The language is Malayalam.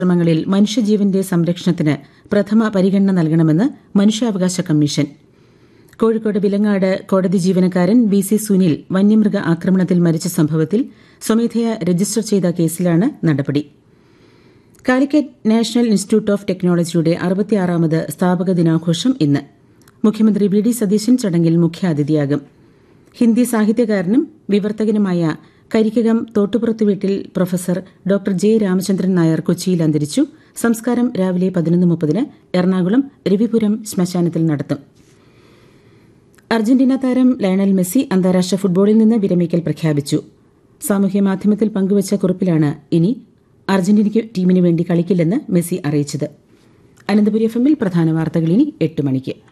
ശ്രമങ്ങളിൽ മനുഷ്യജീവന്റെ സംരക്ഷണത്തിന് പ്രഥമ പരിഗണന നൽകണമെന്ന് മനുഷ്യാവകാശ കമ്മീഷൻ കോഴിക്കോട് വിലങ്ങാട് കോടതി ജീവനക്കാരൻ വി സി സുനിൽ വന്യമൃഗ ആക്രമണത്തിൽ മരിച്ച സംഭവത്തിൽ സ്വമേധയാ രജിസ്റ്റർ ചെയ്ത കേസിലാണ് നടപടി കാലിക്കറ്റ് നാഷണൽ ഇൻസ്റ്റിറ്റ്യൂട്ട് ഓഫ് ടെക്നോളജിയുടെ അറുപത്തിയാറാമത് സ്ഥാപക ദിനാഘോഷം ഇന്ന് മുഖ്യമന്ത്രി വി ഡി സതീശൻ ചടങ്ങിൽ മുഖ്യാതിഥിയാകും ഹിന്ദി സാഹിത്യകാരനും വിവർത്തകനുമായ കരിക്കകം തോട്ടുപുറത്ത് വീട്ടിൽ professor doctor J Ramachandran Nair കൊച്ചിയിൽ അന്തരിച്ചു സംസ്കാരം രാവിലെ പതിനൊന്ന് മുപ്പതിന് എറണാകുളം രവിപുരം ശ്മശാനത്തിൽ നടത്തും അർജന്റീന താരം ലയണൽ മെസ്സി അന്താരാഷ്ട്ര ഫുട്ബോളിൽ നിന്ന് വിരമിക്കൽ പ്രഖ്യാപിച്ചു സാമൂഹ്യ മാധ്യമത്തിൽ പങ്കുവച്ച കുറിപ്പിലാണ് ഇനി അർജന്റീന ടീമിന് വേണ്ടി കളിക്കില്ലെന്ന് മെസ്സി അറിയിച്ചത് അനന്തപുരി എഫ് എമ്മിൽ പ്രധാന വാർത്തകൾ ഇനി എട്ട് മണിക്ക്